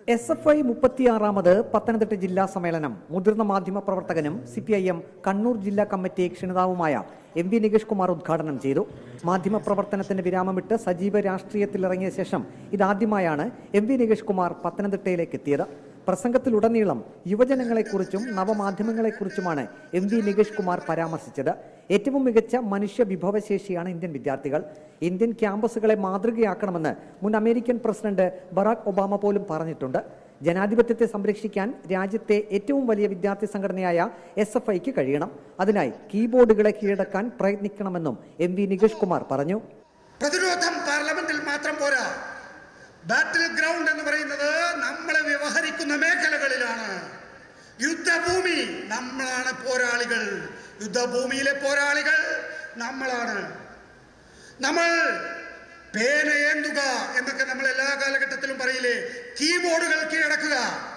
S F I മുപ്പത്തിയാറാമത് പത്തനംതിട്ട ജില്ലാ സമ്മേളനം മുതിർന്ന മാധ്യമ പ്രവർത്തകനും C P I M Kannur ജില്ലാ കമ്മിറ്റി ക്ഷണിതാവുമായ എം വി നികേഷ് കുമാർ ഉദ്ഘാടനം ചെയ്തു മാധ്യമ പ്രവർത്തനത്തിന് വിരാമമിട്ട് സജീവ രാഷ്ട്രീയത്തിലിറങ്ങിയ ശേഷം ഇതാദ്യമായാണ് എം വി നികേഷ് കുമാർ പത്തനംതിട്ടയിലേക്ക് എത്തിയത് പ്രസംഗത്തിലുടനീളം യുവജനങ്ങളെക്കുറിച്ചും നവമാധ്യമങ്ങളെക്കുറിച്ചുമാണ് എം വി നികേഷ് കുമാർ പരാമർശിച്ചത് ഏറ്റവും മികച്ച മനുഷ്യ വിഭവശേഷിയാണ് ഇന്ത്യൻ വിദ്യാർത്ഥികൾ ഇന്ത്യൻ ക്യാമ്പസുകളെ മാതൃകയാക്കണമെന്ന് മുൻ അമേരിക്കൻ പ്രസിഡന്റ് ബറാക് ഒബാമ പോലും പറഞ്ഞിട്ടുണ്ട് ജനാധിപത്യത്തെ സംരക്ഷിക്കാൻ രാജ്യത്തെ ഏറ്റവും വലിയ വിദ്യാർത്ഥി സംഘടനയായ എസ് എഫ് ഐക്ക് കഴിയണം അതിനായി കീബോർഡുകളെ കീഴടക്കാൻ പ്രയത്നിക്കണമെന്നും എം വി നികേഷ് കുമാർ പറഞ്ഞു പ്രതിരോധം പാർലമെന്റിൽ മാത്രം പോരാ ബാറ്റിൽ ഗ്രൗണ്ട് എന്ന് പറയുന്നത് നമ്മൾ വ്യവഹരിക്കുന്ന മേഖലകളിലാണ് യുദ്ധഭൂമി നമ്മളാണ് പോരാളികൾ യുദ്ധഭൂമിയിലെ പോരാളികൾ നമ്മളാണ് നമ്മൾ പേന ഏന്തുക എന്നൊക്കെ നമ്മൾ എല്ലാ കാലഘട്ടത്തിലും പറയില്ലേ കീബോർഡുകൾ കീഴടക്കുക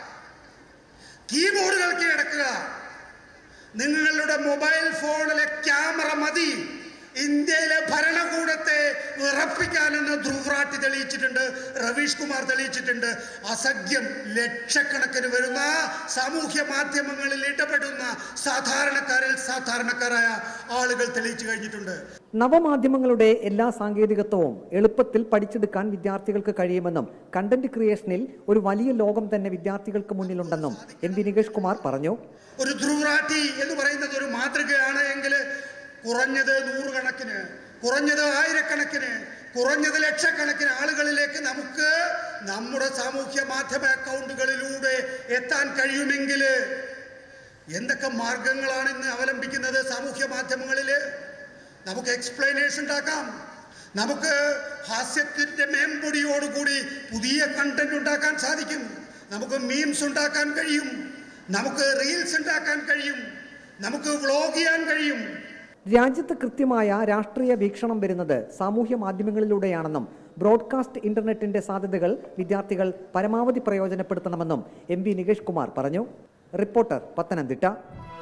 കീബോർഡുകൾ കീഴടക്കുക നിങ്ങളുടെ മൊബൈൽ ഫോണിലെ ക്യാമറ മതി ഇന്ത്യയിലെ ഭരണകൂടത്തെ വിറപ്പിക്കാനെന്ന് ധ്രുവറാട്ടി തെളിയിച്ചിട്ടുണ്ട് റവീഷ് കുമാർ തെളിയിച്ചിട്ടുണ്ട് അസഖ്യം ലക്ഷക്കണക്കിന് വരുന്ന സാമൂഹ്യ മാധ്യമങ്ങളിൽ ഇടപെടുന്ന സാധാരണക്കാരിൽ സാധാരണക്കാരായ ആളുകൾ തെളിയിച്ചു കഴിഞ്ഞിട്ടുണ്ട് നവമാധ്യമങ്ങളുടെ എല്ലാ സാങ്കേതികത്വവും എളുപ്പത്തിൽ പഠിച്ചെടുക്കാൻ വിദ്യാർത്ഥികൾക്ക് കഴിയുമെന്നും കണ്ടന്റ് ക്രിയേഷനിൽ ഒരു വലിയ ലോകം തന്നെ വിദ്യാർത്ഥികൾക്ക് മുന്നിലുണ്ടെന്നും എം വി നികേഷ് കുമാർ പറഞ്ഞു ഒരു ധ്രുവറാട്ടി എന്ന് പറയുന്നത് ഒരു മാതൃകയാണ് എങ്കിൽ കുറഞ്ഞത് നൂറുകണക്കിന് കുറഞ്ഞത് ആയിരക്കണക്കിന് കുറഞ്ഞത് ലക്ഷക്കണക്കിന് ആളുകളിലേക്ക് നമുക്ക് നമ്മുടെ സാമൂഹ്യ മാധ്യമ അക്കൗണ്ടുകളിലൂടെ എത്താൻ കഴിയുമെങ്കിൽ എന്തൊക്കെ മാർഗങ്ങളാണ് ഇന്ന് അവലംബിക്കുന്നത് സാമൂഹ്യ മാധ്യമങ്ങളിൽ നമുക്ക് എക്സ്പ്ലനേഷൻ ഉണ്ടാക്കാം നമുക്ക് ഹാസ്യത്തിന്റെ മേമ്പൊടിയോടുകൂടി പുതിയ കണ്ടന്റ് ഉണ്ടാക്കാൻ സാധിക്കും നമുക്ക് മീംസ് ഉണ്ടാക്കാൻ കഴിയും നമുക്ക് റീൽസ് ഉണ്ടാക്കാൻ കഴിയും നമുക്ക് വ്ളോഗ് ചെയ്യാൻ കഴിയും രാജ്യത്ത് കൃത്യമായ രാഷ്ട്രീയ വീക്ഷണം വരുന്നത് സാമൂഹ്യ മാധ്യമങ്ങളിലൂടെയാണെന്നും ബ്രോഡ്കാസ്റ്റ് ഇന്റർനെറ്റിന്റെ സാധ്യതകൾ വിദ്യാർത്ഥികൾ പരമാവധി പ്രയോജനപ്പെടുത്തണമെന്നും എം വി നികേഷ് കുമാർ പറഞ്ഞു റിപ്പോർട്ടർ പത്തനംതിട്ട